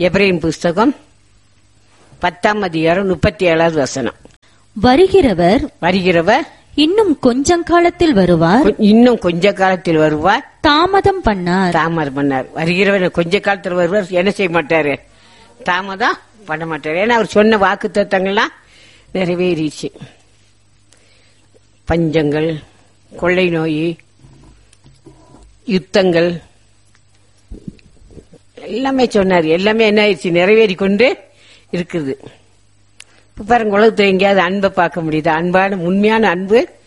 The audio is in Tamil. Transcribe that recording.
எப்ரேம் புஸ்தகம் பத்தாம் அதிகாரம் முப்பத்தி ஏழாவது வசனம் வருகிறவர் வருகிறவர் இன்னும் கொஞ்சம் காலத்தில் வருவார் கொ- இன்னும் கொஞ்ச காலத்தில் வருவார் தாமதம் பண்ணார் தாமதம் பண்ணார் வருகிறவர் கொஞ்ச காலத்தில் வருவார் என்ன செய்ய மாட்டாரு தாமதம் பண்ண மாட்டாரு ஏன்னா அவர் சொன்ன வாக்கு தத்தங்கள்லாம் நிறைவேறிச்சு பஞ்சங்கள் கொள்ளை நோய் யுத்தங்கள் எல்லாமே சொன்னார் எல்லாமே என்ன ஆயிடுச்சு நிறைவேறி கொண்டு இருக்குது இப்ப பாருங்க உலகத்துல எங்கேயாவது அன்பை பார்க்க முடியுது அன்பான உண்மையான அன்பு